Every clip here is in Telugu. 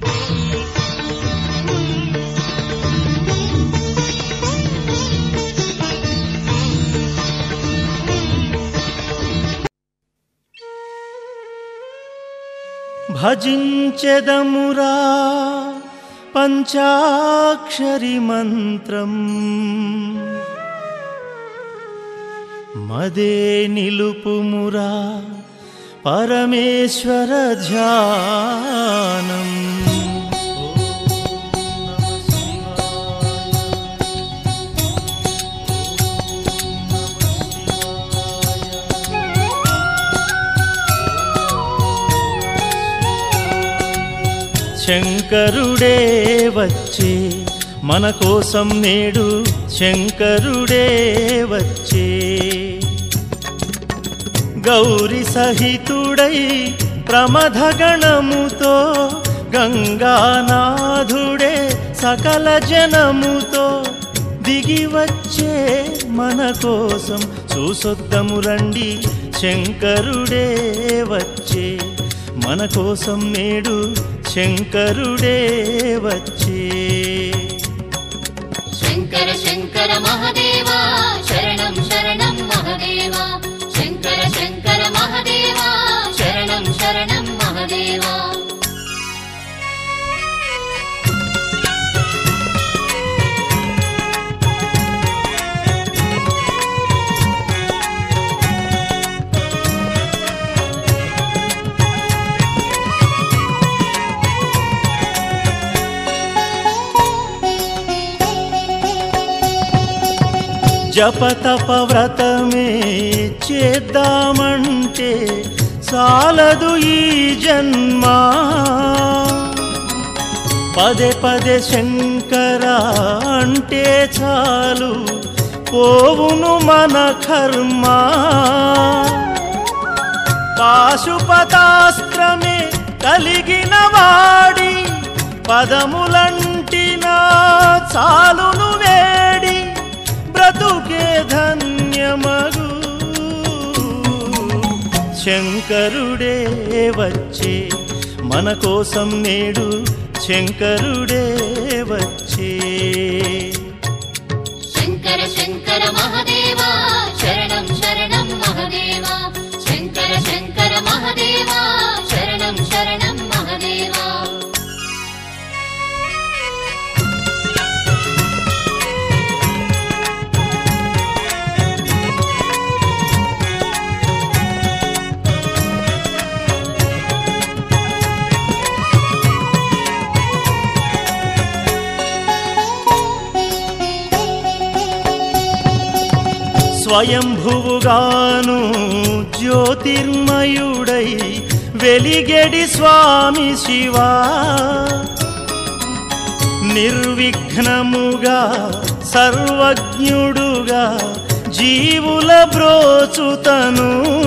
భజించెదమురా పంచాక్షరి మంత్రం మదే నిలుపుమురా పరమేశ్వర ధ్యానం శంకరుడే వచ్చే మన కోసం నేడు శంకరుడే వచ్చే గౌరి సహితుడై ప్రమథగణముతో గంగానాథుడే సకల జనముతో దిగి వచ్చే మన కోసం చూసొద్దము రండి శంకరుడే వచ్చే మన కోసం నేడు శంకరుడే వచ్చే శంకర శంకర మహదేవా శరణం శరణం మహదేవా శంకర శంకర మహదేవా శరణం శరణం మహదేవా జపతప వ్రతమే చేద్దామంటే చాలదు ఈ జన్మ పదే పదే శంకర అంటే చాలు పోవును మన కర్మ పాశుపతాస్త్రమే కలిగిన వాడి పదములంటిన చాలును వేడి బ్రతుకే ధన్యమగు శంకరుడే వచ్చే మన కోసం నేడు శంకరుడే వచ్చే శంకర శంకర మహదేవా శరణం శరణం మహదేవా శంకర శంకర మహదేవా శరణం శరణం మహదేవా స్వయంభువుగాను జ్యోతిర్మయుడై వెలిగెడి స్వామి శివా నిర్విఘ్నముగా సర్వజ్ఞుడుగా జీవుల బ్రోచుతను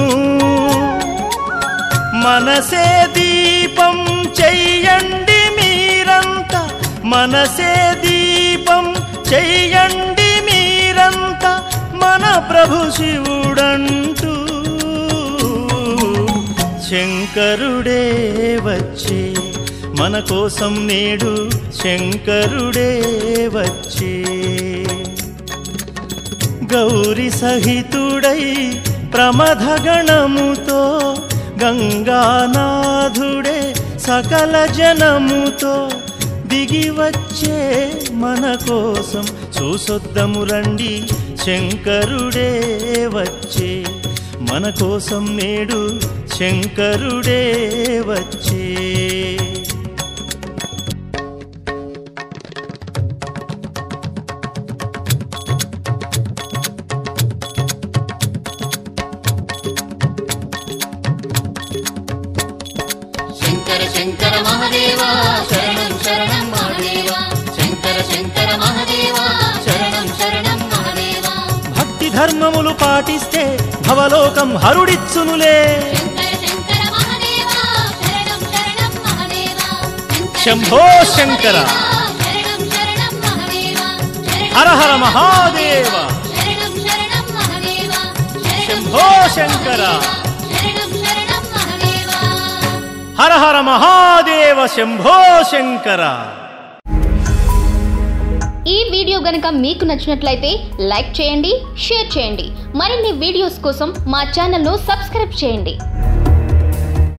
మనసే దీపం చెయ్యండి మీరంతా మనసే దీపం చెయ్యండి మీరంతా మన ప్రభు శివుడంటూ శంకరుడే వచ్చే మన కోసం నేడు శంకరుడే వచ్చే గౌరి సహితుడై ప్రమథగణముతో గంగానాథుడే సకల జనముతో దిగి వచ్చే మన కోసం చూసొద్దము రండి శంకరుడే వచ్చే మన కోసం నేడు శంకరుడే వచ్చే శంకర శంకర మహదేవా శరణం శరణం మహదేవా శంకర శంకర మహదేవా శరణం శరణం మహదేవా భక్తి ధర్మములు పాటిస్తే భవలోకం హరుడిచ్చునులే శంకర శంకర మహదేవా శరణం శరణం మహదేవా శంభో శంకర. శరణం శరణం మహదేవా హర హర మహాదేవ శరణం శరణం మహదేవా శంభో శంకర. శరణం శరణం మహదేవా హర హర మహాదేవ శంభో శంకర ఈ వీడియో గనక మీకు నచ్చినట్లయితే లైక్ చేయండి షేర్ చేయండి మరిన్ని వీడియోస్ కోసం మా ఛానల్ను సబ్స్క్రైబ్ చేయండి